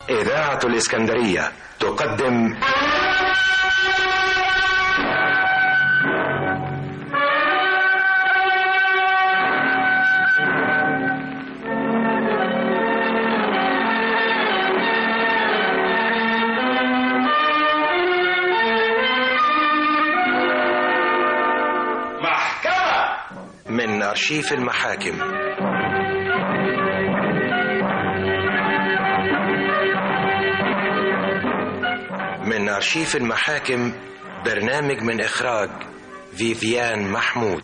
إذاعة الإسكندرية تقدم محكمة من أرشيف المحاكم من أرشيف المحاكم برنامج من إخراج فيفيان محمود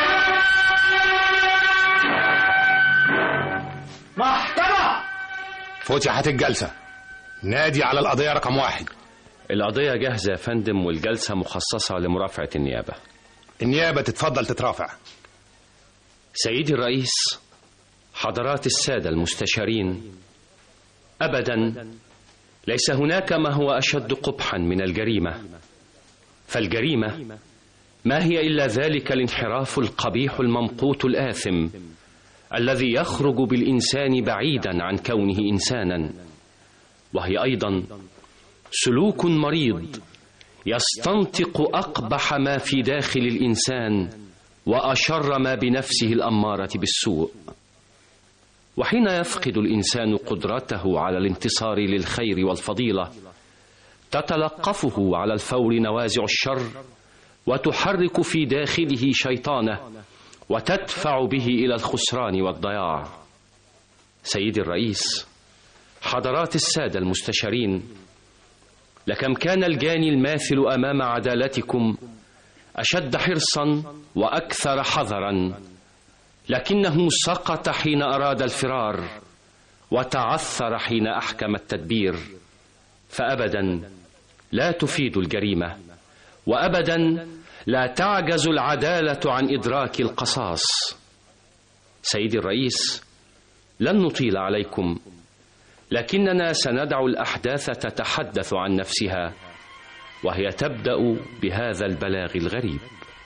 محكمة فتحت الجلسة نادي على القضية رقم واحد القضية جاهزة يا فندم والجلسة مخصصة لمرافعة النيابة النيابة تتفضل تترافع سيدي الرئيس حضرات السادة المستشارين أبدا ليس هناك ما هو أشد قبحا من الجريمة فالجريمة ما هي إلا ذلك الانحراف القبيح الممقوت الآثم الذي يخرج بالإنسان بعيدا عن كونه إنسانا وهي أيضا سلوك مريض يستنطق أقبح ما في داخل الإنسان وأشر ما بنفسه الأمارة بالسوء وحين يفقد الإنسان قدرته على الانتصار للخير والفضيلة تتلقفه على الفور نوازع الشر وتحرك في داخله شيطانه وتدفع به إلى الخسران والضياع سيدي الرئيس حضرات السادة المستشارين لكم كان الجاني الماثل أمام عدالتكم أشد حرصا وأكثر حذرا لكنه سقط حين أراد الفرار وتعثر حين أحكم التدبير فأبدا لا تفيد الجريمة وأبدا لا تعجز العدالة عن إدراك القصاص سيدي الرئيس لن نطيل عليكم لكننا سندع الأحداث تتحدث عن نفسها وهي تبدأ بهذا البلاغ الغريب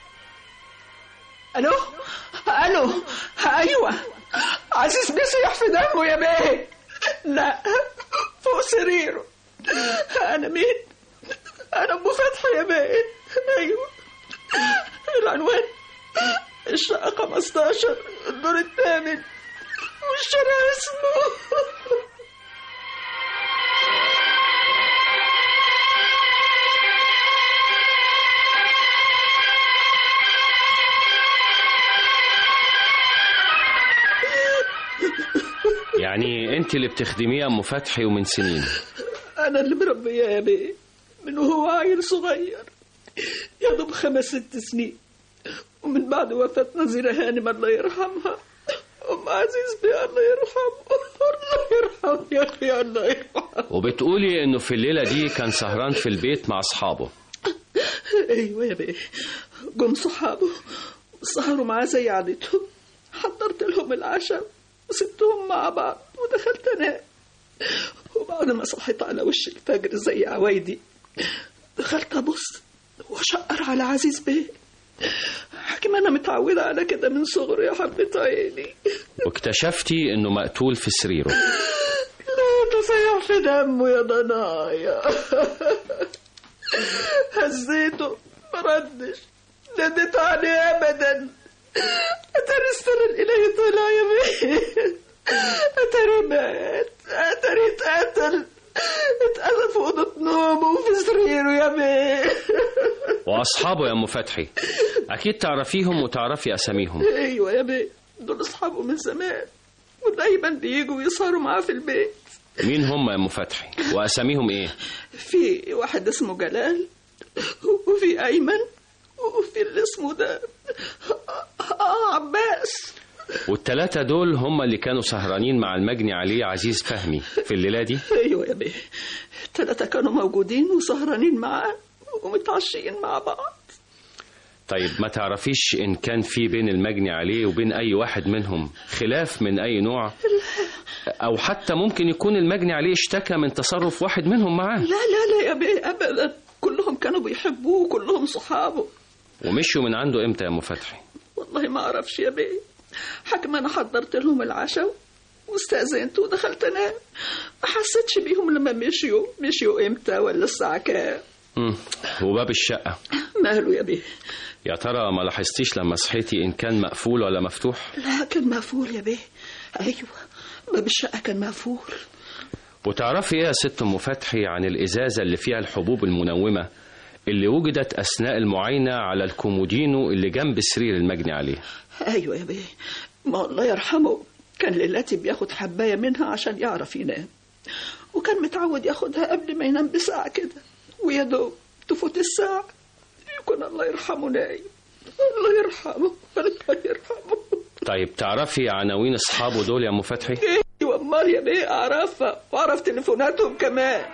الو الو ايوه عزيز بيصيح في دمه يا بيه لا فوق سريره انا مين انا ام فتحي يا بيه ايوه العنوان الشقه 15 الدور الثامن والشارع اسمه يعني انت اللي بتخدميه ام فتحي ومن سنين انا اللي مربيه يا بيه من وهو عيل صغير يا دوب خمس ست سنين ومن بعد وفاة نظيرة هانم الله يرحمها أم عزيز بيه الله يرحمه الله يرحمه يا أخي الله يرحمه وبتقولي انه في الليلة دي كان سهران في البيت مع اصحابه أيوة يا بيه جم صحابه سهروا معاه زي عادتهم حضرت لهم العشاء وسبتهم مع بعض ودخلت أنام وبعد ما صحيت على وش الفجر زي عوايدي دخلت أبص وأشقر على عزيز بيه حكم أنا متعودة على كده من صغري يا حبة عيني واكتشفتي انه مقتول في سريره لا تصيح في دمه يا ضنايا هزيته ما ردش ناديت عليه ابدا اتاري السر الالهي طلع يا بيه اتاري مات اتاري اتقتل اتقتل في اوضه نومه وفي سريره يا بيه واصحابه يا ام فتحي اكيد تعرفيهم وتعرفي اساميهم ايوه يا بيه دول اصحابه من زمان ودايما بيجوا يسهروا معاه في البيت مين هم يا ام فتحي واساميهم ايه في واحد اسمه جلال وفي ايمن وفي اللي اسمه ده اه عباس والتلاتة دول هم اللي كانوا سهرانين مع المجني عليه عزيز فهمي في الليلة دي ايوه يا بيه التلاتة كانوا موجودين وسهرانين معاه ومتعشيين مع بعض طيب ما تعرفيش ان كان في بين المجني عليه وبين اي واحد منهم خلاف من اي نوع او حتى ممكن يكون المجني عليه اشتكى من تصرف واحد منهم معاه لا لا لا يا بيه ابدا كلهم كانوا بيحبوه كلهم صحابه ومشوا من عنده امتى يا ام فتحي والله ما اعرفش يا بيه حكم انا حضرت لهم العشاء واستأذنت ودخلت انام ما حسيتش بيهم لما مشيوا مشيوا امتى ولا الساعة كام مم. وباب الشقة ماله يا بيه يا ترى ما لاحظتيش لما صحيتي إن كان مقفول ولا مفتوح لا كان مقفول يا بيه ايوه باب الشقة كان مقفول وتعرفي إيه يا ست أم فتحي عن الإزازة اللي فيها الحبوب المنومة اللي وجدت أثناء المعاينة على الكومودينو اللي جنب سرير المجني عليه ايوه يا بيه ما الله يرحمه كان ليلاتي بياخد حبايه منها عشان يعرف ينام وكان متعود ياخدها قبل ما ينام بساعه كده ويا دوب تفوت الساعه يكون الله يرحمه نايم الله يرحمه الله يرحمه طيب تعرفي عناوين أصحابه دول يا أم فتحي ايوه امال يا بيه اعرفها واعرف تليفوناتهم كمان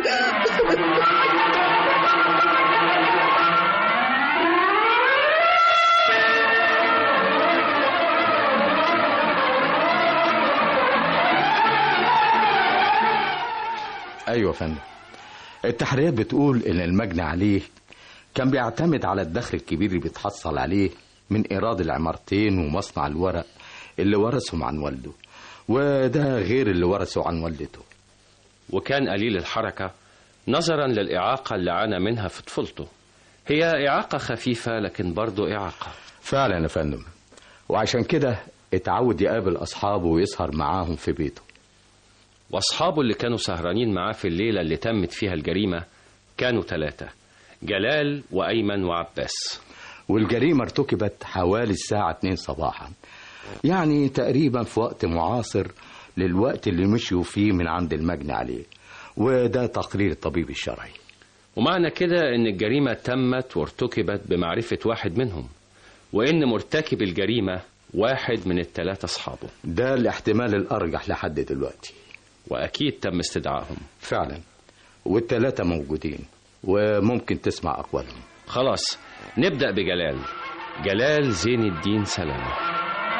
ايوه يا فندم التحريات بتقول ان المجني عليه كان بيعتمد على الدخل الكبير اللي بيتحصل عليه من ايراد العمارتين ومصنع الورق اللي ورثهم عن والده وده غير اللي ورثه عن والدته وكان قليل الحركة نظرا للإعاقة اللي عانى منها في طفولته هي إعاقة خفيفة لكن برضه إعاقة فعلا يا فندم وعشان كده اتعود يقابل اصحابه ويسهر معاهم في بيته وأصحابه اللي كانوا سهرانين معاه في الليلة اللي تمت فيها الجريمة كانوا ثلاثة جلال وأيمن وعباس والجريمة ارتكبت حوالي الساعة 2 صباحا يعني تقريبا في وقت معاصر للوقت اللي مشيوا فيه من عند المجني عليه وده تقرير الطبيب الشرعي ومعنى كده إن الجريمة تمت وارتكبت بمعرفة واحد منهم وإن مرتكب الجريمة واحد من الثلاثة أصحابه ده الاحتمال الأرجح لحد دلوقتي وأكيد تم استدعائهم فعلا والتلاتة موجودين وممكن تسمع أقوالهم خلاص نبدأ بجلال جلال زين الدين سلامة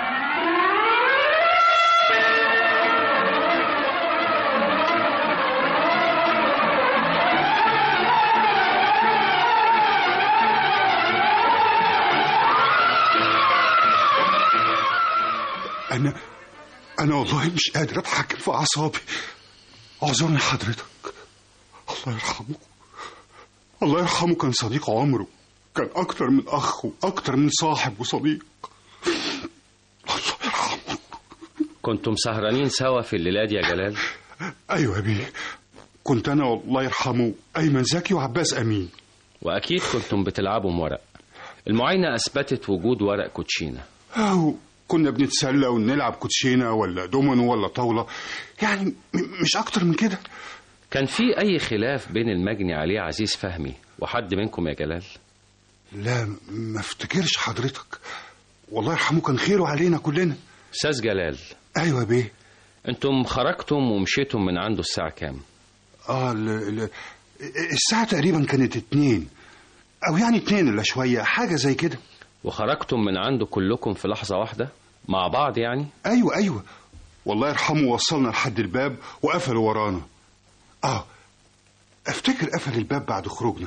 أنا أنا والله مش قادر أتحكم في أعصابي اعذرني حضرتك الله يرحمه الله يرحمه كان صديق عمره كان أكتر من أخ وأكتر من صاحب وصديق الله يرحمه كنتم سهرانين سوا في الليلة دي يا جلال أيوة يا بيه كنت أنا والله يرحمه أيمن زكي وعباس أمين وأكيد كنتم بتلعبوا ورق المعاينة أثبتت وجود ورق كوتشينة أو كنا بنتسلى ونلعب كوتشينة ولا دومينو ولا طاولة يعني م- مش أكتر من كده كان في أي خلاف بين المجني عليه عزيز فهمي وحد منكم يا جلال لا ما افتكرش حضرتك والله يرحمه كان خيره علينا كلنا أستاذ جلال أيوة يا بيه أنتم خرجتم ومشيتم من عنده الساعة كام اه ال ال الساعة تقريبا كانت اتنين أو يعني اتنين إلا شوية حاجة زي كده وخرجتم من عنده كلكم في لحظة واحدة مع بعض يعني أيوة أيوة والله يرحمه وصلنا لحد الباب وقفلوا ورانا اه افتكر قفل الباب بعد خروجنا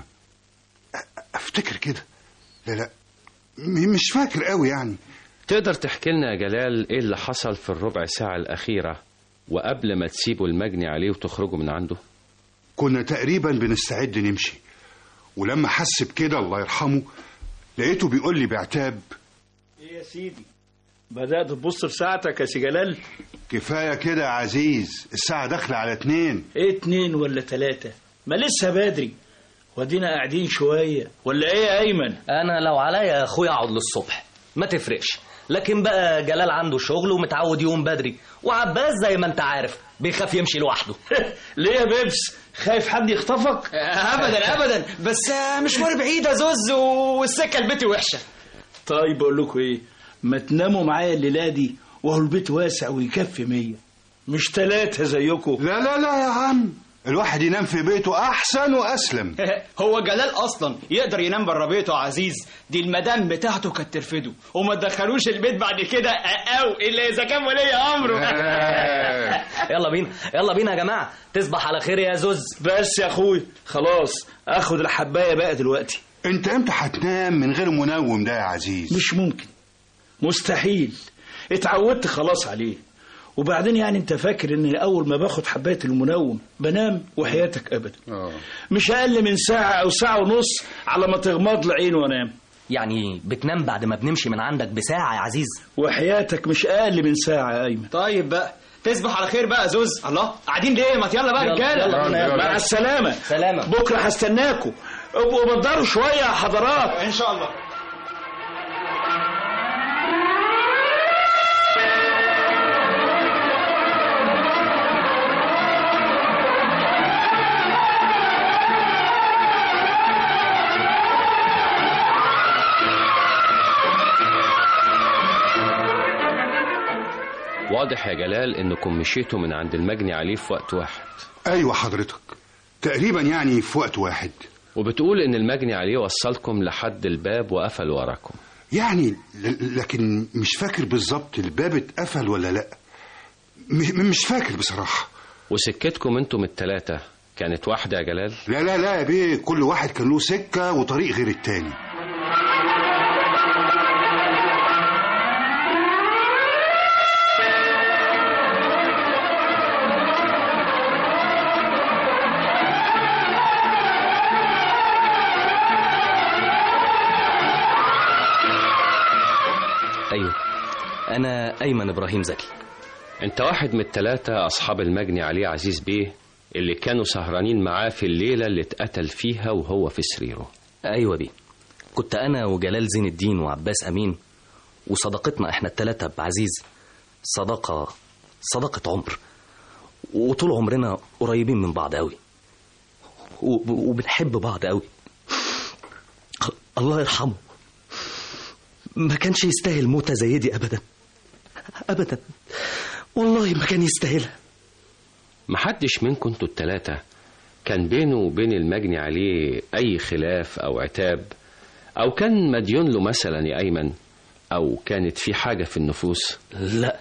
أ- افتكر كده لا لا م- مش فاكر قوي يعني تقدر تحكي لنا يا جلال إيه اللي حصل في الربع ساعة الأخيرة وقبل ما تسيبوا المجني عليه وتخرجوا من عنده كنا تقريبا بنستعد نمشي ولما حس بكده الله يرحمه لقيته بيقول لي بعتاب ايه يا سيدي بدأت تبص في ساعتك يا سي جلال كفاية كده يا عزيز الساعة داخلة على اتنين ايه اتنين ولا تلاتة ما لسه بدري ودينا قاعدين شوية ولا ايه يا ايمن انا لو عليا يا اخويا اقعد للصبح ما تفرقش لكن بقى جلال عنده شغل ومتعود يقوم بدري وعباس زي ما انت عارف بيخاف يمشي لوحده ليه يا بيبس خايف حد يخطفك ابدا ابدا بس مشوار بعيد يا زوز والسكه البيت وحشه طيب بقول لكم ايه ما تناموا معايا الليلة دي وهو البيت واسع ويكفي مية مش تلاتة زيكم لا لا لا يا عم الواحد ينام في بيته أحسن وأسلم هو جلال اصلا يقدر ينام بره بيته يا عزيز دي المدام بتاعته كانت ترفده وما تدخلوش البيت بعد كده او الا اذا كان ولي امره يلا بينا يلا بينا يا جماعه تصبح على خير يا زوز بس يا اخوي خلاص اخد الحباية بقى دلوقتي أنت إمتى هتنام من غير منوم ده يا عزيز مش ممكن مستحيل اتعودت خلاص عليه وبعدين يعني انت فاكر ان اول ما باخد حبايه المنوم بنام وحياتك ابدا مش اقل من ساعه او ساعه ونص على ما تغمض لي عين وانام يعني بتنام بعد ما بنمشي من عندك بساعة يا عزيز وحياتك مش اقل من ساعه يا ايمن طيب بقى تصبح على خير بقى يا زوز الله قاعدين ليه ما يلا بقى يلا، رجاله يلا. مع السلامه سلامة بكره هستناكوا ابقوا بدروا شويه يا حضرات ان شاء الله واضح يا جلال انكم مشيتوا من عند المجني عليه في وقت واحد ايوه حضرتك تقريبا يعني في وقت واحد وبتقول ان المجني عليه وصلكم لحد الباب وقفل وراكم يعني ل- لكن مش فاكر بالظبط الباب اتقفل ولا لا م- مش فاكر بصراحه وسكتكم انتم التلاتة كانت واحدة يا جلال لا لا لا يا بيه كل واحد كان له سكه وطريق غير التاني أيوه أنا أيمن إبراهيم زكي انت واحد من التلاتة اصحاب المجني عليه عزيز بيه اللي كانوا سهرانين معاه في الليلة اللي اتقتل فيها وهو في سريره أيوة بيه كنت أنا وجلال زين الدين وعباس أمين وصداقتنا إحنا التلاتة بعزيز صداقة صداقة عمر وطول عمرنا قريبين من بعض أوي وب- وبنحب بعض أوي الله يرحمه ما كانش يستاهل موتة زي دي أبدا أبدا والله ما كان يستاهلها محدش منكم انتوا التلاتة كان بينه وبين المجني عليه أي خلاف أو عتاب أو كان مديون له مثلا يا أيمن أو كانت في حاجة في النفوس لا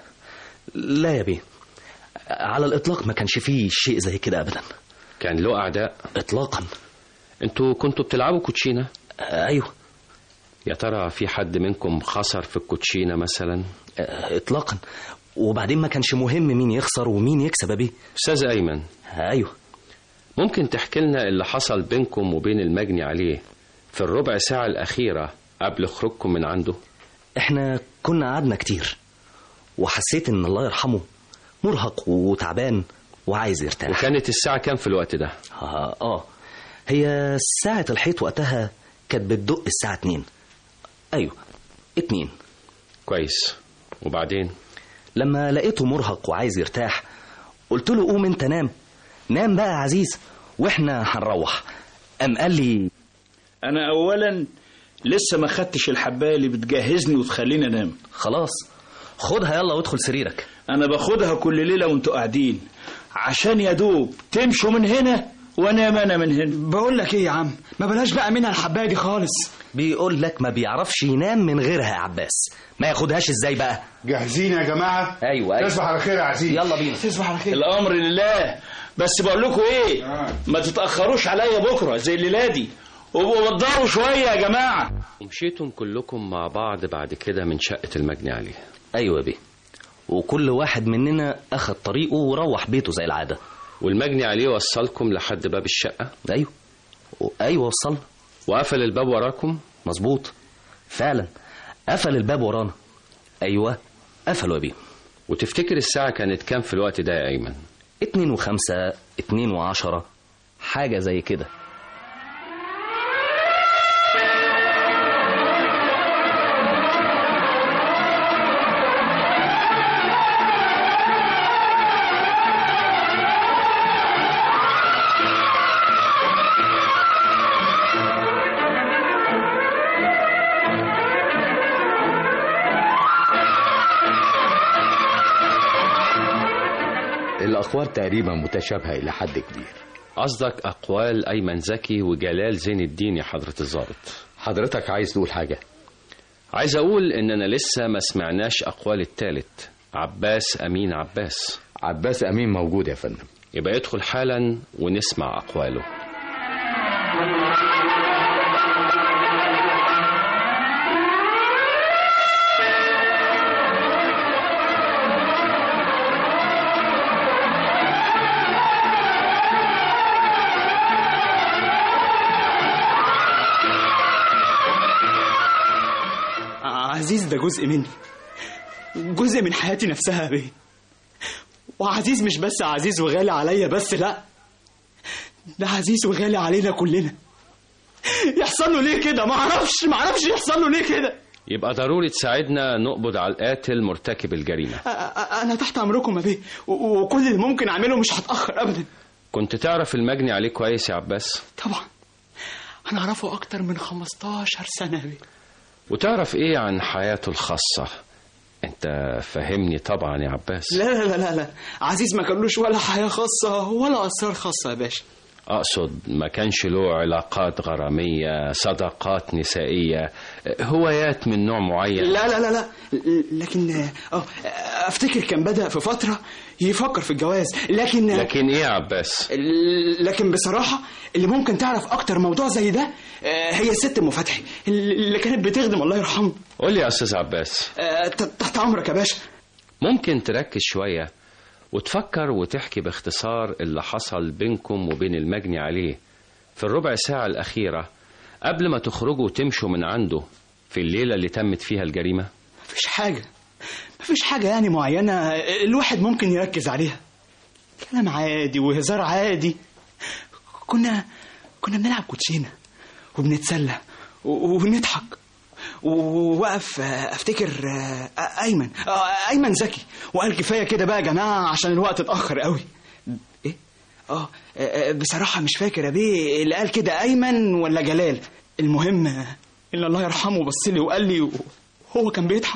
لا يا بيه على الإطلاق ما كانش فيه شيء زي كده أبدا كان له أعداء إطلاقا انتوا كنتوا بتلعبوا كوتشينة أيوه يا ترى في حد منكم خسر في الكوتشينة مثلا إطلاقا وبعدين ما كانش مهم مين يخسر ومين يكسب يا بيه أستاذ أيمن أيوه ممكن تحكي لنا اللي حصل بينكم وبين المجني عليه في الربع ساعة الأخيرة قبل خروجكم من عنده احنا كنا قعدنا كتير وحسيت ان الله يرحمه مرهق وتعبان وعايز يرتاح وكانت الساعة كام في الوقت ده آه, اه هي ساعة الحيط وقتها كانت بتدق الساعة اتنين ايوه اتنين كويس وبعدين لما لقيته مرهق وعايز يرتاح قلت له قوم انت نام نام بقى يا عزيز واحنا هنروح قام قال لي انا اولا لسه ما خدتش الحبايه اللي بتجهزني وتخليني انام خلاص خدها يلا وادخل سريرك انا باخدها كل ليله وانتوا قاعدين عشان يا دوب تمشوا من هنا وانام انا من هنا بقول لك ايه يا عم ما بلاش بقى منها الحبايه دي خالص بيقول لك ما بيعرفش ينام من غيرها يا عباس ما ياخدهاش ازاي بقى جاهزين يا جماعه ايوه ايوه تصبح على خير يا عزيز يلا بينا تصبح على خير الامر لله بس بقول لكم ايه ما تتاخروش عليا بكره زي الليله دي وابقوا وضروا شويه يا جماعه ومشيتم كلكم مع بعض بعد كده من شقة المجني عليه ايوه يا بيه وكل واحد مننا اخد طريقه وروح بيته زي العاده والمجني عليه وصلكم لحد باب الشقة ايوه ايوه وصلنا وقفل الباب وراكم مظبوط فعلا قفل الباب ورانا ايوه قفلوا يا بيه وتفتكر الساعة كانت كام في الوقت ده يا أيمن اتنين وخمسة اتنين وعشرة حاجة زي كده الأخبار تقريبا متشابهة إلى حد كبير قصدك أقوال أيمن زكي وجلال زين الدين يا حضرة الضابط حضرتك عايز تقول حاجة عايز أقول إننا لسه ما سمعناش أقوال التالت عباس أمين عباس عباس أمين موجود يا فندم يبقى يدخل حالا ونسمع أقواله عزيز ده جزء مني جزء من حياتي نفسها يا بيه وعزيز مش بس عزيز وغالي عليا بس لا ده عزيز وغالي علينا كلنا يحصل له ليه كده ما اعرفش ما اعرفش يحصل له ليه كده يبقى ضروري تساعدنا نقبض على القاتل مرتكب الجريمة أ- أ- انا تحت امركم يا بيه و- وكل اللي ممكن اعمله مش هتاخر ابدا كنت تعرف المجني عليه كويس يا عباس طبعا انا اعرفه اكتر من 15 سنه يا بيه وتعرف ايه عن حياته الخاصة انت فهمني طبعا يا عباس لا لا لا لا لا عزيز ما كانلوش ولا حياه خاصه ولا اسرار خاصه يا باشا اقصد ما كانش له علاقات غرامية صداقات نسائية هوايات من نوع معين لا لا لا لا لكن اه افتكر كان بدأ في فترة يفكر في الجواز لكن لكن ايه يا عباس لكن بصراحة اللي ممكن تعرف أكتر موضوع زي ده آه، هي الست أم فتحي اللي كانت بتخدم الله يرحمه قول لي يا استاذ عباس آه، ت- تحت أمرك يا باشا ممكن تركز شوية وتفكر وتحكي باختصار اللي حصل بينكم وبين المجني عليه في الربع ساعة الأخيرة قبل ما تخرجوا وتمشوا من عنده في الليلة اللي تمت فيها الجريمة مفيش حاجة مفيش حاجة يعني معينة الواحد ممكن يركز عليها كلام عادي وهزار عادي كنا كنا بنلعب كوتشينة وبنتسلى و- وبنضحك ووقف آه، افتكر آه، ايمن آه، ايمن ذكي وقال كفايه كده بقى يا جماعه عشان الوقت اتاخر قوي ايه اه آه، بصراحه مش فاكر يا بيه اللي قال كده ايمن ولا جلال المهم آه، ان الله يرحمه بص لي وقال لي هو كان بيضحك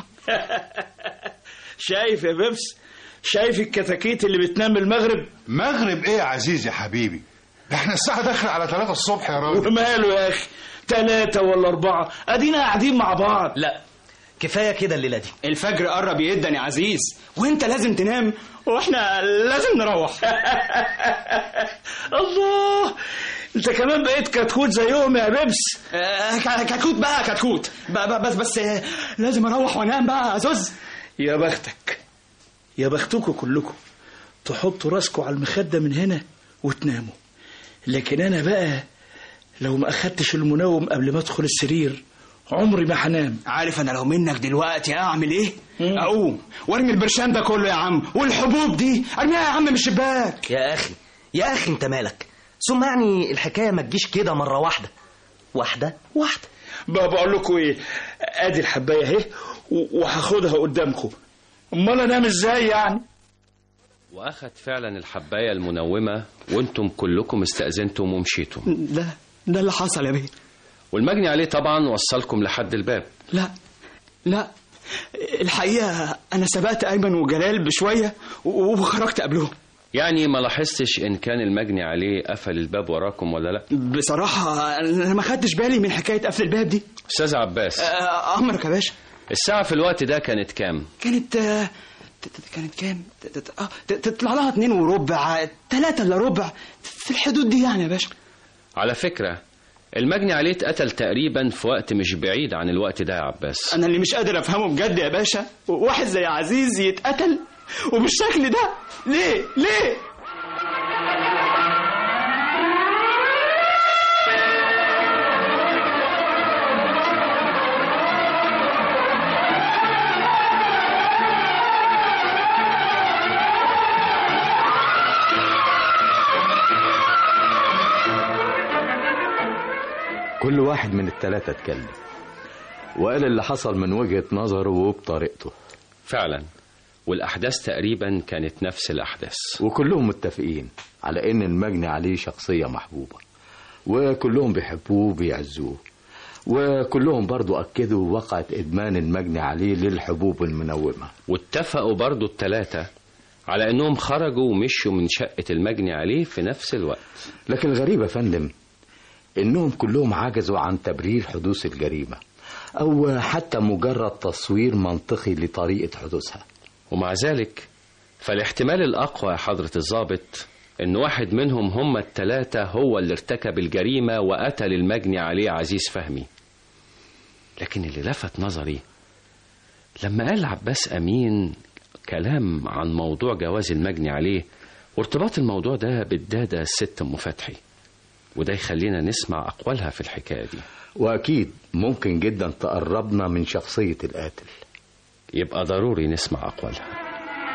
شايف يا بيبس شايف الكتاكيت اللي بتنام المغرب مغرب ايه يا عزيز يا حبيبي ده احنا الساعة داخلة على 3 الصبح يا راجل وماله يا اخي ثلاثة ولا أربعة أدينا قاعدين مع بعض لا كفايه كده الليله دي الفجر قرب جدا يا عزيز وانت لازم تنام واحنا لازم نروح الله انت كمان بقيت كتكوت زيهم يا بيبس آه، ك- كتكوت بقى كتكوت ب- ب- بس بس آه، لازم اروح وانام بقى يا زوز يا بختك يا بختكم كلكم تحطوا راسكم على المخدة من هنا وتناموا لكن أنا بقى لو ما أخدتش المنوم قبل ما أدخل السرير عمري ما هنام عارف انا لو منك دلوقتي اعمل ايه اقوم وارمي البرشام ده كله يا عم والحبوب دي ارميها يا عم من الشباك يا اخي يا اخي انت مالك ثم يعني الحكايه ما تجيش كده مره واحده واحده واحده بقى بقول لكم ايه ادي الحبايه اهي و- وهاخدها قدامكم امال انام ازاي يعني وأخد فعلا الحباية المنومة وانتم كلكم استأذنتم ومشيتم ده ده اللي حصل يا بيه والمجني عليه طبعا وصلكم لحد الباب لا لا الحقيقه انا سبقت ايمن وجلال بشويه و- وخرجت قبلهم يعني ما لاحظتش إن كان المجني عليه قفل الباب وراكم ولا لا بصراحه انا ما خدتش بالي من حكايه قفل الباب دي أستاذ عباس آه، امرك يا باشا الساعة في الوقت ده كانت كام كانت آه، ت- ت- كانت كام ت- ت- آه، ت- تطلع لها اتنين وربع تلاتة الا ربع في الحدود دي يعني يا باشا على فكرة المجني عليه اتقتل تقريبا في وقت مش بعيد عن الوقت ده يا عباس انا اللي مش قادر افهمه بجد يا باشا واحد زي عزيز يتقتل وبالشكل ده ليه ليه كل واحد من التلاتة اتكلم وقال اللي حصل من وجهة نظره وبطريقته فعلا والأحداث تقريبا كانت نفس الأحداث وكلهم متفقين على ان المجني عليه شخصية محبوبة وكلهم بيحبوه وبيعزوه وكلهم برضو أكدوا وقعة إدمان المجني عليه للحبوب المنومة واتفقوا برضو التلاتة على انهم خرجوا ومشوا من شقة المجني عليه في نفس الوقت لكن الغريب يا فندم إنهم كلهم عجزوا عن تبرير حدوث الجريمة أو حتى مجرد تصوير منطقي لطريقة حدوثها ومع ذلك فالاحتمال الأقوى يا حضرة الضابط إن واحد منهم هم التلاتة هو اللي ارتكب الجريمة وقتل المجني عليه عزيز فهمي لكن اللي لفت نظري لما قال عباس أمين كلام عن موضوع جواز المجني عليه وارتباط الموضوع ده بالدادة الست أم فتحي وده يخلينا نسمع أقوالها في الحكاية دي وأكيد ممكن جدا تقربنا من شخصية القاتل يبقى ضروري نسمع أقوالها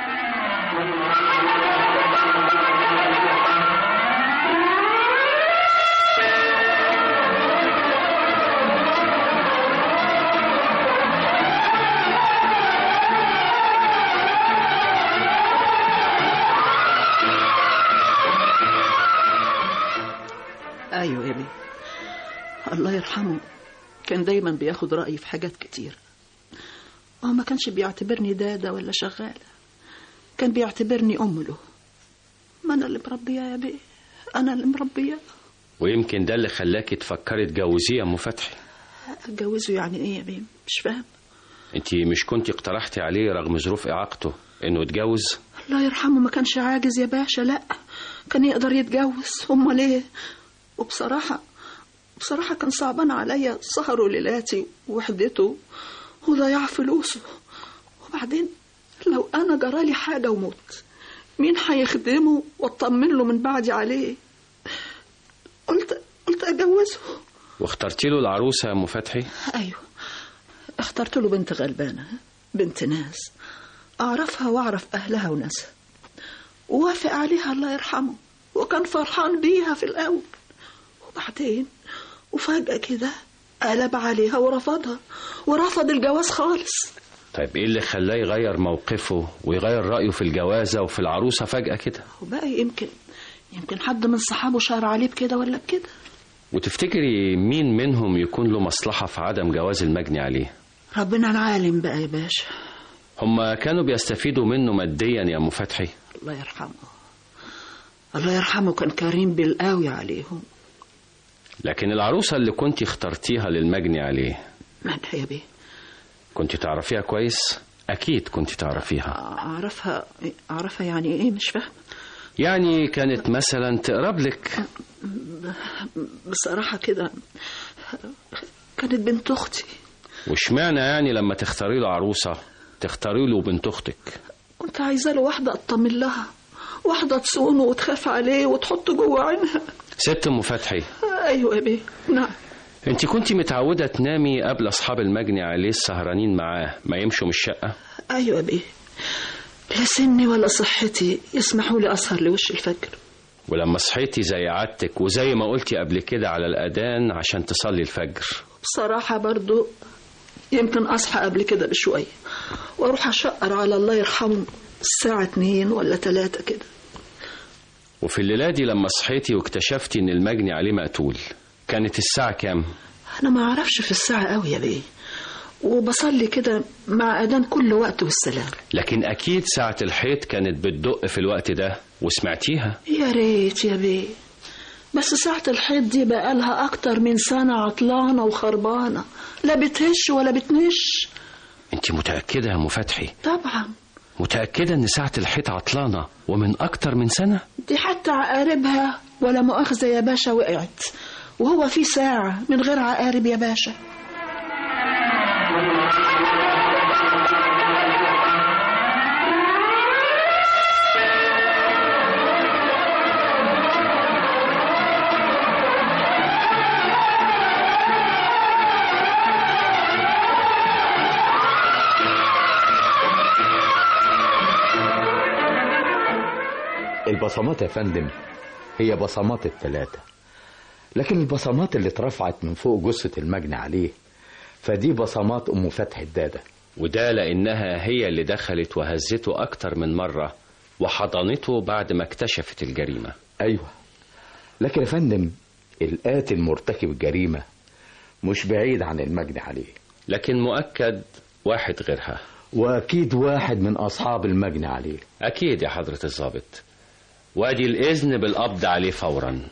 ايوه يا بيه الله يرحمه كان دايما بياخد رأيي في حاجات كتير هو ما كانش بيعتبرني دادة ولا شغالة كان بيعتبرني أم له ما أنا اللي مربية يا بيه أنا اللي مربية ويمكن ده اللي خلاكي تفكري تجوزيه يا أم فتحي أتجوزه يعني إيه يا بيه مش فاهم انت مش كنت اقترحتي عليه رغم ظروف إعاقته إنه يتجوز الله يرحمه ما كانش عاجز يا باشا لا كان يقدر يتجوز أمال إيه وبصراحة بصراحة كان صعبان عليا سهره ليلاتي ووحدته وضياع فلوسه وبعدين لو أنا جرالي حاجة وموت مين هيخدمه واطمن له من بعدي عليه قلت قلت أجوزه واخترتي له العروسة يا أم فتحي أيوه اخترت له بنت غلبانة بنت ناس أعرفها وأعرف أهلها وناسها ووافق عليها الله يرحمه وكان فرحان بيها في الأول وبعدين وفجأة كده قلب عليها ورفضها ورفض الجواز خالص طيب إيه اللي خلاه يغير موقفه ويغير رأيه في الجوازة وفي العروسة فجأة كده وبقى يمكن يمكن حد من صحابه شار عليه بكده ولا بكده وتفتكري مين منهم يكون له مصلحة في عدم جواز المجني عليه ربنا العالم بقى يا باشا هما كانوا بيستفيدوا منه ماديا يا أم فتحي الله يرحمه الله يرحمه كان كريم بالقوي عليهم لكن العروسة اللي كنت اخترتيها للمجني عليه مالها يا بيه كنت تعرفيها كويس أكيد كنت تعرفيها أعرفها أعرفها يعني إيه مش فاهم يعني كانت مثلا تقرب لك بصراحة كده كانت بنت أختي واشمعنى يعني لما تختاري له عروسة تختاري له بنت أختك كنت عايزة له واحدة أطمن لها واحدة تصونه وتخاف عليه وتحط جوه عينها ست أم فتحي أيوة يا بيه نعم انت كنت متعودة تنامي قبل أصحاب المجني عليه السهرانين معاه ما يمشوا من الشقة أيوة يا بيه لا سني ولا صحتي يسمحوا لي أسهر لوش الفجر ولما صحيتي زي عادتك وزي ما قلتي قبل كده على الأذان عشان تصلي الفجر بصراحة برضو يمكن أصحى قبل كده بشوية وأروح أشقر على الله يرحمه الساعة اتنين ولا تلاتة كده وفي الليلة دي لما صحيتي واكتشفتي إن المجني عليه مقتول كانت الساعة كام؟ أنا ما أعرفش في الساعة قوي يا بيه وبصلي كده مع أذان كل وقت والسلام لكن أكيد ساعة الحيط كانت بتدق في الوقت ده وسمعتيها يا ريت يا بيه بس ساعة الحيط دي بقالها أكتر من سنة عطلانة وخربانة لا بتهش ولا بتنش انت متأكدة يا أم فتحي طبعا متأكدة إن ساعة الحيط عطلانة ومن أكتر من سنة دي حتى عقاربها ولا مؤاخذة يا باشا وقعت وهو في ساعة من غير عقارب يا باشا البصمات يا فندم هي بصمات التلاتة لكن البصمات اللي اترفعت من فوق جثة المجني عليه فدي بصمات أم فتح الدادة وده لأنها هي اللي دخلت وهزته أكتر من مرة وحضنته بعد ما اكتشفت الجريمة أيوة لكن يا فندم القاتل مرتكب الجريمة مش بعيد عن المجني عليه لكن مؤكد واحد غيرها وأكيد واحد من أصحاب المجني عليه أكيد يا حضرة الضابط وادي الإذن بالقبض عليه فورا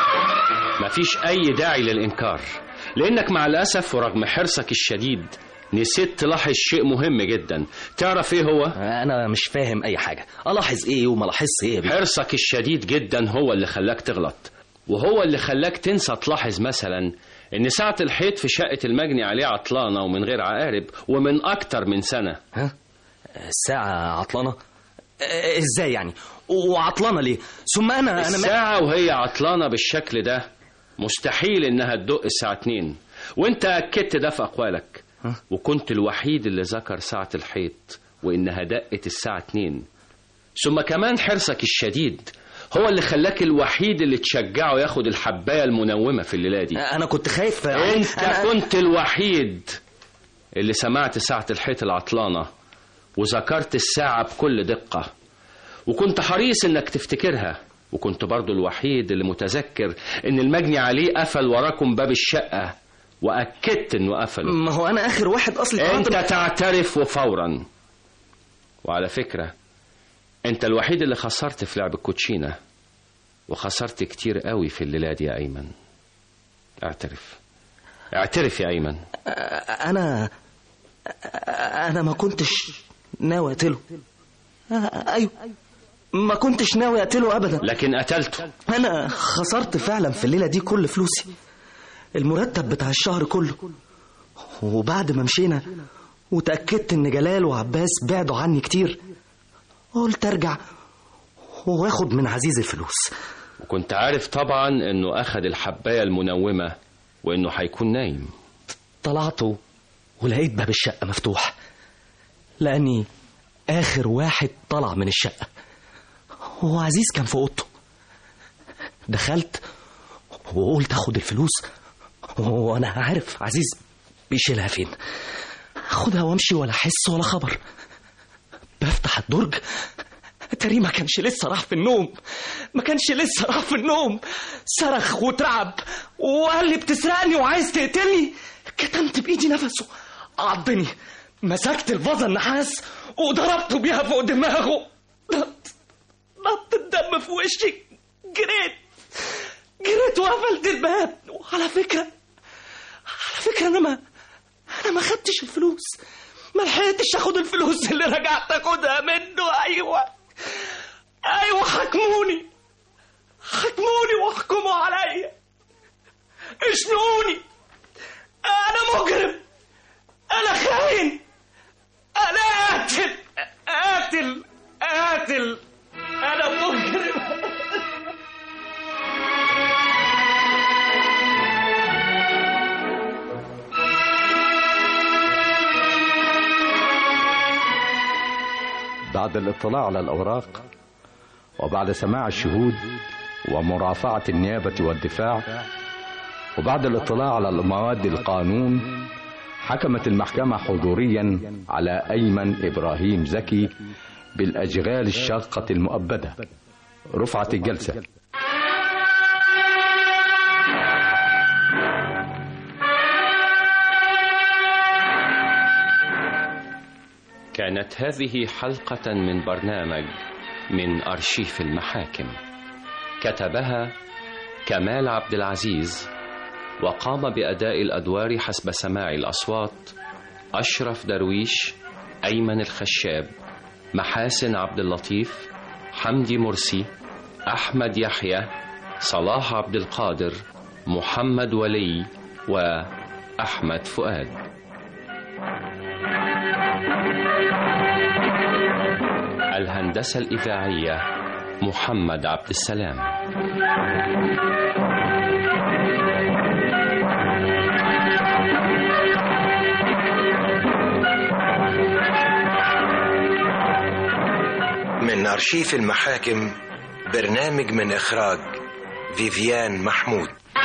مفيش أي داعي للإنكار لأنك مع الأسف ورغم حرصك الشديد نسيت تلاحظ شيء مهم جدا تعرف ايه هو انا مش فاهم اي حاجه الاحظ ايه وما لاحظش ايه يا بيه حرصك الشديد جدا هو اللي خلاك تغلط وهو اللي خلاك تنسى تلاحظ مثلا ان ساعة الحيط في شقة المجني عليه عطلانة ومن غير عقارب ومن اكتر من سنة ها الساعه عطلانه آه، ازاي يعني وعطلانه ليه ثم انا انا ما- الساعة وهي عطلانة بالشكل ده مستحيل انها تدق الساعة 2 وانت اكدت ده في اقوالك وكنت الوحيد اللي ذكر ساعة الحيط وانها دقت الساعة 2 ثم كمان حرصك الشديد هو اللي خلاك الوحيد اللي تشجعه ياخد الحباية المنومة في الليلة دي انا كنت خايف انت أنا- كنت الوحيد اللي سمعت ساعة الحيط العطلانة وذكرت الساعة بكل دقة وكنت حريص انك تفتكرها وكنت برضو الوحيد اللي متذكر ان المجني عليه قفل وراكم باب الشقة واكدت انه قفله ما هو انا اخر واحد اصلي انت طلعت- تعترف وفورا وعلى فكرة انت الوحيد اللي خسرت في لعب الكوتشينة وخسرت كتير قوي في الليلة دي يا ايمن اعترف اعترف يا ايمن انا انا ما كنتش ناوي اقتله ايوه ما كنتش ناوي اقتله ابدا لكن قتلته انا خسرت فعلا في الليله دي كل فلوسي المرتب بتاع الشهر كله وبعد ما مشينا وتاكدت ان جلال وعباس بعدوا عني كتير قلت ارجع واخد من عزيز الفلوس وكنت عارف طبعا انه اخد الحباية المنومة وانه هيكون نايم طلعت ولقيت باب الشقة مفتوح لأني آخر واحد طلع من الشقة وعزيز كان في أوضته دخلت وقلت أخد الفلوس وأنا عارف عزيز بيشيلها فين أخدها وأمشي ولا أحس ولا خبر بفتح الدرج تري ما كانش لسه راح في النوم ما كانش لسه راح في النوم صرخ وترعب وقال لي بتسرقني وعايز تقتلني كتمت بايدي نفسه عضني مسكت الفازة النحاس وضربته بيها فوق دماغه نط نط الدم في وشي جريت جريت وقفلت الباب وعلى فكرة على فكرة أنا ما أنا ما خدتش الفلوس ما لحقتش آخد الفلوس اللي رجعت آخدها منه أيوه أيوه حكموني حكموني واحكموا عليا اشنقوني انا مجرم انا خاين انا قاتل قاتل قاتل انا مجرم بعد الاطلاع على الأوراق وبعد سماع الشهود ومرافعة النيابة والدفاع وبعد الاطلاع على المواد القانون حكمت المحكمة حضوريا على أيمن إبراهيم زكي بالأشغال الشاقة المؤبدة رفعت الجلسة كانت هذه حلقة من برنامج من أرشيف المحاكم كتبها كمال عبد العزيز وقام بأداء الأدوار حسب سماع الأصوات أشرف درويش أيمن الخشاب محاسن عبد اللطيف حمدي مرسي أحمد يحيى صلاح عبد القادر محمد ولي وأحمد فؤاد الهندسة الإذاعية محمد عبد السلام من أرشيف المحاكم برنامج من إخراج فيفيان محمود